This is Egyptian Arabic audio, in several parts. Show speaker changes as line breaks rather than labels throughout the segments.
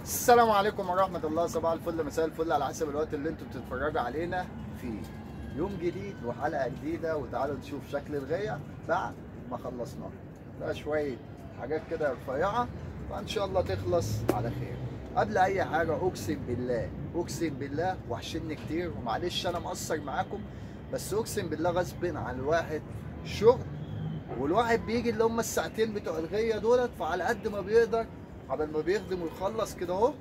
السلام عليكم ورحمة الله صباح الفل مساء الفل على حسب الوقت اللي انتوا بتتفرجوا علينا فيه يوم جديد وحلقة جديدة وتعالوا نشوف شكل الغية بعد ما خلصناها بقى شوية حاجات كده رفيعة وان شاء الله تخلص على خير قبل اي حاجة اقسم بالله اقسم بالله وحشني كتير ومعلش انا مقصر معاكم بس اقسم بالله غصب عن الواحد شغل والواحد بيجي اللي هم الساعتين بتوع الغيه دولت فعلى قد ما بيقدر قبل ما بيخدم ويخلص كده اهو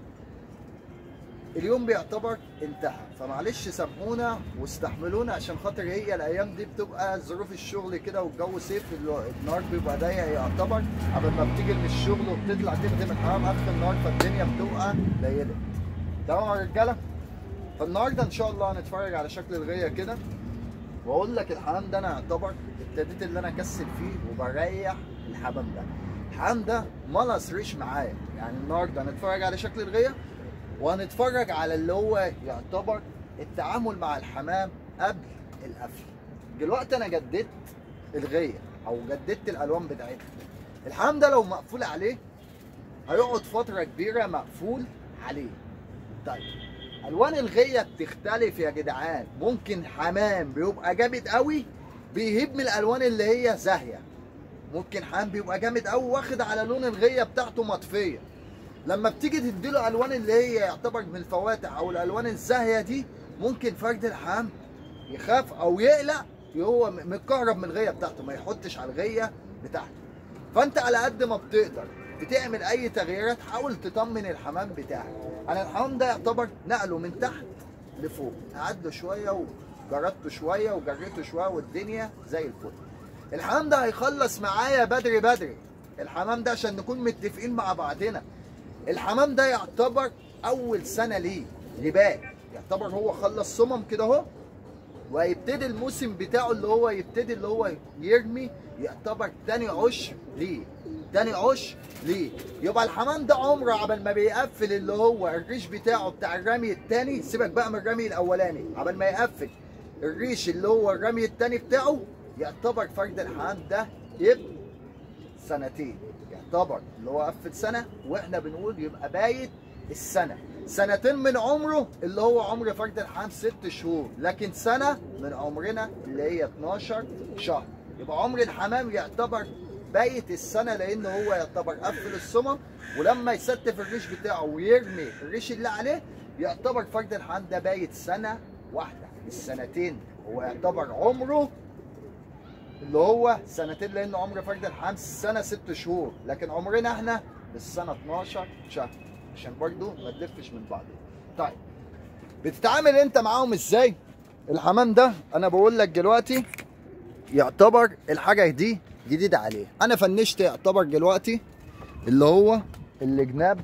اليوم بيعتبر انتهى فمعلش سامحونا واستحملونا عشان خاطر هي الايام دي بتبقى ظروف الشغل كده والجو صيف ال- النهار بيبقى ضيق يعتبر قبل ما بتيجي من الشغل وبتطلع تخدم الحمام اخر النهار فالدنيا بتبقى ليلت تمام يا رجاله فالنهارده ان شاء الله هنتفرج على شكل الغيه كده واقول لك الحمام ده انا يعتبر ابتديت اللي انا اكسل فيه وبريح الحمام ده الحمام ده ما نصريش معايا يعني النهارده هنتفرج على شكل الغيه وهنتفرج على اللي هو يعتبر التعامل مع الحمام قبل القفل دلوقتي انا جددت الغيه او جددت الالوان بتاعتها الحمام ده لو مقفول عليه هيقعد فتره كبيره مقفول عليه طيب الوان الغيه بتختلف يا جدعان ممكن حمام بيبقى جامد قوي بيهيب من الالوان اللي هي زاهيه ممكن حمام بيبقى جامد قوي واخد على لون الغيه بتاعته مطفيه لما بتيجي تديله الوان اللي هي يعتبر من الفواتح او الالوان الزاهيه دي ممكن فرد الحمام يخاف او يقلق هو متكهرب من الغيه بتاعته ما يحطش على الغيه بتاعته فانت على قد ما بتقدر بتعمل اي تغييرات حاول تطمن الحمام بتاعك انا الحمام ده يعتبر نقله من تحت لفوق قعدته شويه وجردته شويه وجريته شويه والدنيا زي الفل الحمام ده هيخلص معايا بدري بدري الحمام ده عشان نكون متفقين مع بعضنا الحمام ده يعتبر اول سنه ليه لباء يعتبر هو خلص صمم كده اهو وهيبتدي الموسم بتاعه اللي هو يبتدي اللي هو يرمي يعتبر تاني عش ليه تاني عش ليه يبقى الحمام ده عمره عبل ما بيقفل اللي هو الريش بتاعه بتاع الرمي التاني سيبك بقى من الرمي الاولاني عبل ما يقفل الريش اللي هو الرمي التاني بتاعه يعتبر فرد الحمام ده ابن سنتين يعتبر اللي هو قفل سنه واحنا بنقول يبقى بايت السنه سنتين من عمره اللي هو عمر فرد الحمام ست شهور لكن سنه من عمرنا اللي هي 12 شهر يبقى عمر الحمام يعتبر بايت السنه لان هو يعتبر قفل الصمم ولما يستف الريش بتاعه ويرمي الريش اللي عليه يعتبر فرد الحمام ده بايت سنه واحده السنتين هو يعتبر عمره اللي هو سنتين لان عمر فرد الحمام سنه ست شهور لكن عمرنا احنا بالسنه 12 شهر عشان برضو ما تلفش من بعض طيب بتتعامل انت معاهم ازاي الحمام ده انا بقول لك دلوقتي يعتبر الحاجه دي جديده عليه انا فنشت يعتبر دلوقتي اللي هو الجناب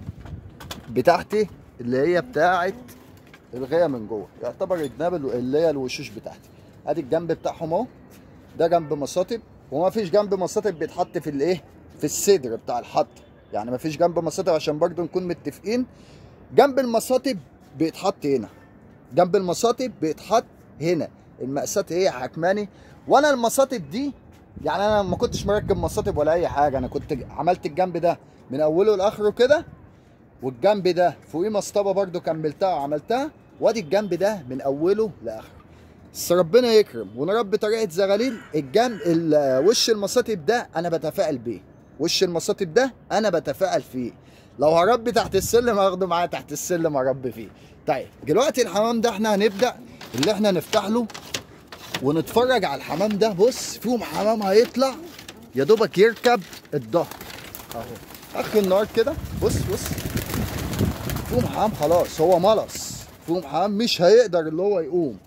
بتاعتي اللي هي بتاعت الغايه من جوه يعتبر الجناب اللي هي الوشوش بتاعتي ادي الجنب بتاعهم اهو ده جنب مصاطب وما فيش جنب مصاطب بيتحط في الايه في الصدر بتاع الحط يعني ما فيش جنب مصاطب عشان برضو نكون متفقين جنب المصاطب بيتحط هنا جنب المصاطب بيتحط هنا المقاسات هي حكماني وانا المصاطب دي يعني انا ما كنتش مركب مصاطب ولا اي حاجه انا كنت عملت الجنب ده من اوله لاخره كده والجنب ده فوقيه مسطبه برضو كملتها وعملتها وادي الجنب ده من اوله لاخره بس ربنا يكرم ونربي طريقه زغاليل الجنب ال- وش المصاطب ده انا بتفائل بيه وش المصاطب ده انا بتفائل فيه لو هربي تحت السلم هاخده معايا تحت السلم اربي فيه طيب دلوقتي الحمام ده احنا هنبدا اللي احنا نفتح له ونتفرج على الحمام ده بص فيهم حمام هيطلع يا دوبك يركب الظهر اهو اخر النهار كده بص بص فيهم حمام خلاص هو ملص فيهم حمام مش هيقدر اللي هو يقوم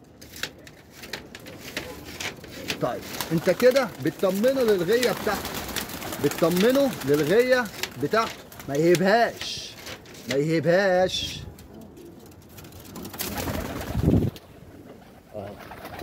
طيب انت كده بتطمنه للغيه بتاعته بتطمنه للغيه بتاعته ما يهبهاش ما يهبهاش اهو.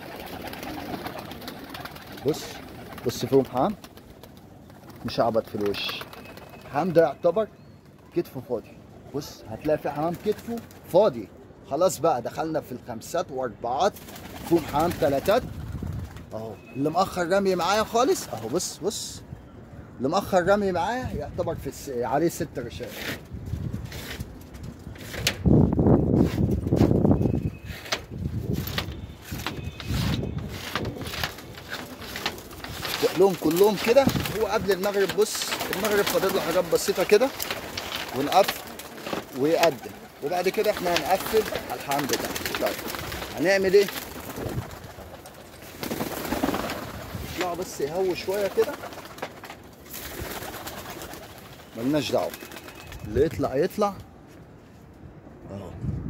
بص بص فيهم حام مش هعبط في الوش الحمام ده يعتبر كتفه فاضي بص هتلاقي في حمام كتفه فاضي خلاص بقى دخلنا في الخمسات واربعات فيهم حمام تلاتات اهو اللي مأخر رمي معايا خالص اهو بص بص اللي مأخر رمي معايا يعتبر في الس... عليه ست رشاش نفتح لهم كلهم كده هو قبل المغرب بص المغرب فاضل له حاجات بسيطه كده ونقفل ويقدم وبعد كده احنا هنقفل على الحمام بتاعنا طيب هنعمل ايه؟ يطلعوا بس يهووا شويه كده ملناش دعوه اللي يطلع يطلع اهو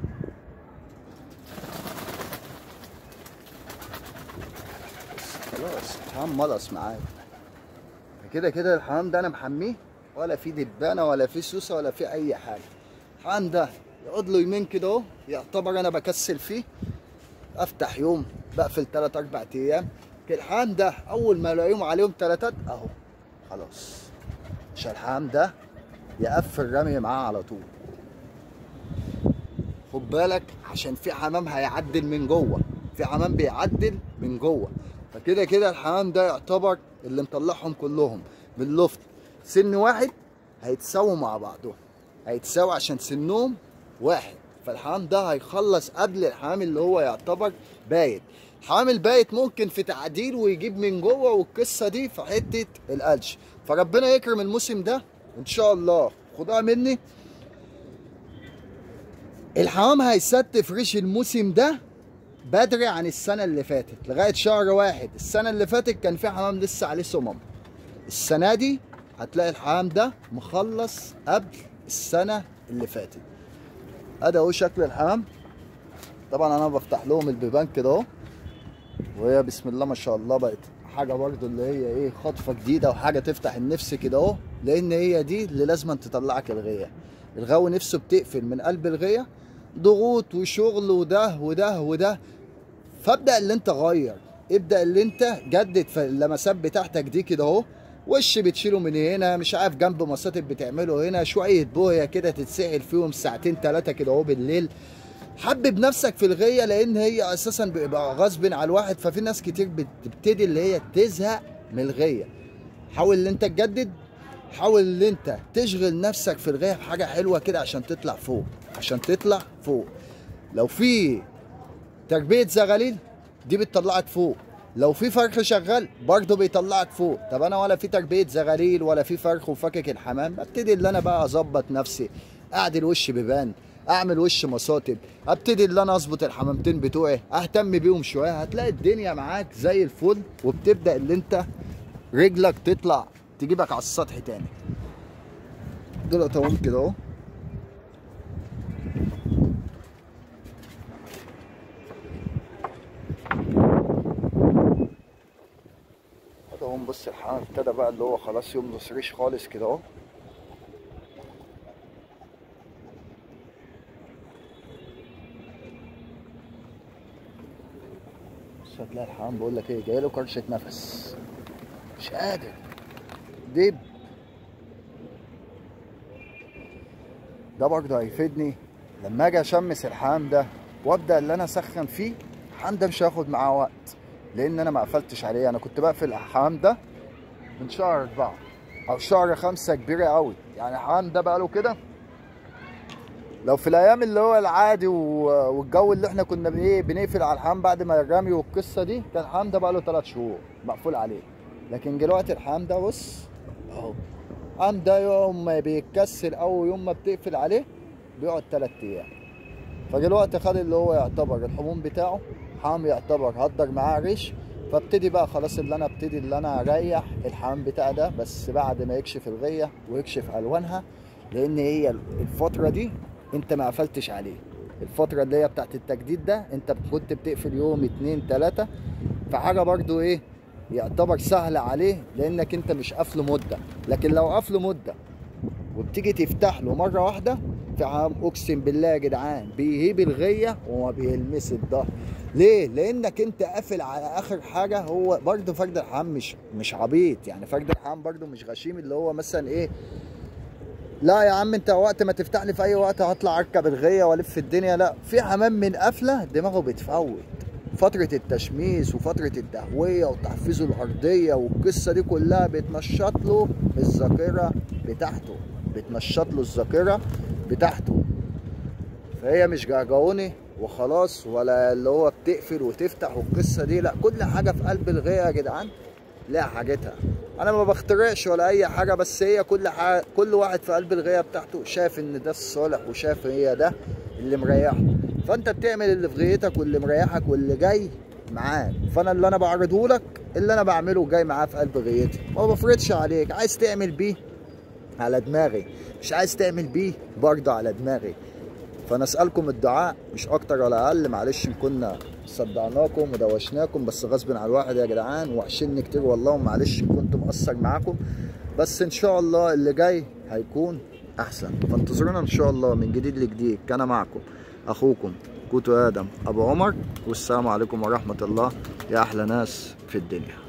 خلاص الحمام ملص معايا كده كده الحمام ده انا محميه ولا في دبانه ولا في سوسه ولا في اي حاجه الحمام ده يقعد له يومين كده اهو يعتبر انا بكسل فيه افتح يوم بقفل 3 4 ايام الحمام ده اول ما الاقيهم عليهم تلاتات اهو خلاص عشان الحمام ده يقفل رمي معاه على طول خد بالك عشان في حمام هيعدل من جوه في حمام بيعدل من جوه فكده كده الحمام ده يعتبر اللي مطلعهم كلهم من لفت سن واحد هيتساووا مع بعضهم هيتساووا عشان سنهم واحد فالحمام ده هيخلص قبل الحمام اللي هو يعتبر بايت الحمام البايت ممكن في تعديل ويجيب من جوه والقصه دي في حته القلش فربنا يكرم الموسم ده ان شاء الله خدها مني الحمام هيستف ريش الموسم ده بدري عن السنة اللي فاتت لغاية شهر واحد السنة اللي فاتت كان في حمام لسه عليه صمم السنة دي هتلاقي الحمام ده مخلص قبل السنة اللي فاتت ادي اهو شكل الحمام طبعا انا بفتح لهم البيبان كده اهو وهي بسم الله ما شاء الله بقت حاجة برضو اللي هي ايه خطفة جديدة وحاجة تفتح النفس كده اهو لان هي دي اللي لازم تطلعك الغية الغاوي نفسه بتقفل من قلب الغية ضغوط وشغل وده وده وده فابدا اللي انت غير ابدا اللي انت جدد في اللمسات بتاعتك دي كده اهو وش بتشيله من هنا مش عارف جنب مصاطب بتعمله هنا شويه بويه كده تتسحل فيهم ساعتين ثلاثه كده اهو بالليل حبب نفسك في الغيه لان هي اساسا بيبقى غصب على الواحد ففي ناس كتير بتبتدي اللي هي تزهق من الغيه حاول ان انت تجدد حاول ان انت تشغل نفسك في الغايه بحاجه حلوه كده عشان تطلع فوق عشان تطلع فوق لو في تربيه زغاليل دي بتطلعك فوق لو في فرخ شغال برضه بيطلعك فوق طب انا ولا في تربيه زغاليل ولا في فرخ وفكك الحمام ببتدي اللي انا بقى اظبط نفسي اعدل وش بيبان اعمل وش مصاطب ابتدي اللي انا اظبط الحمامتين بتوعي اهتم بيهم شويه هتلاقي الدنيا معاك زي الفل وبتبدا اللي انت رجلك تطلع تجيبك على السطح تاني دول اهو كده اهو هذا هو بص الحمام ابتدى بقى اللي هو خلاص يملص ريش خالص كده اهو بص هتلاقي الحمام بقول لك ايه جاي له كرشه نفس مش قادر دب ده برضه هيفيدني لما اجي اشمس الحمام ده وابدا اللي انا اسخن فيه الحمام ده مش هياخد معاه وقت لان انا ما قفلتش عليه انا كنت بقفل الحمام ده من شهر اربعة او شهر خمسة كبيرة قوي يعني الحمام ده بقاله كده لو في الايام اللي هو العادي و- والجو اللي احنا كنا بن- ايه بنقفل على الحمام بعد ما الرمي والقصه دي كان الحمام ده بقاله ثلاث شهور مقفول عليه لكن دلوقتي الحمام ده بص اهو الحمام ده يوم ما بيتكسر او يوم ما بتقفل عليه بيقعد ثلاث ايام فدلوقتي خد اللي هو يعتبر الحموم بتاعه حمام يعتبر هقدر معاه ريش فابتدي بقى خلاص اللي انا ابتدي اللي انا اريح الحمام بتاعي ده بس بعد ما يكشف الغيه ويكشف الوانها لان هي الفتره دي انت ما قفلتش عليه الفتره اللي هي بتاعت التجديد ده انت كنت بتقفل يوم اتنين تلاته فحاجه برضو ايه يعتبر سهل عليه لانك انت مش قافله مده لكن لو قافله مده وبتيجي تفتح له مره واحده في عام اقسم بالله يا جدعان بيهيب الغيه وما بيلمس الظهر ليه؟ لانك انت قافل على اخر حاجه هو برضه فرد الحمام مش مش عبيط يعني فرد الحمام برضه مش غشيم اللي هو مثلا ايه لا يا عم انت وقت ما تفتح لي في اي وقت هطلع اركب الغيه والف الدنيا لا في حمام من قفله دماغه بتفوت فترة التشميس وفترة التهوية وتحفيزه الأرضية والقصة دي كلها بتنشط له الذاكرة بتاعته بتنشط له الذاكرة بتاعته فهي مش جعجعوني وخلاص ولا اللي هو بتقفل وتفتح والقصة دي لا كل حاجة في قلب الغاية يا جدعان ليها حاجتها انا ما بخترعش ولا اي حاجه بس هي كل حاجة كل واحد في قلب الغايه بتاعته شايف ان ده الصالح وشايف هي ده اللي مريحه فانت بتعمل اللي في غايتك واللي مريحك واللي جاي معاك فانا اللي انا بعرضه لك اللي انا بعمله جاي معاه في قلب غايتي ما بفرضش عليك عايز تعمل بيه على دماغي مش عايز تعمل بيه برضه على دماغي فنسألكم الدعاء مش أكتر ولا أقل معلش إن كنا صدعناكم ودوشناكم بس غصب عن الواحد يا جدعان وحشني كتير والله ومعلش إن كنت مقصر معاكم بس إن شاء الله اللي جاي هيكون أحسن فانتظرونا إن شاء الله من جديد لجديد كان معكم أخوكم كوتو آدم أبو عمر والسلام عليكم ورحمة الله يا أحلى ناس في الدنيا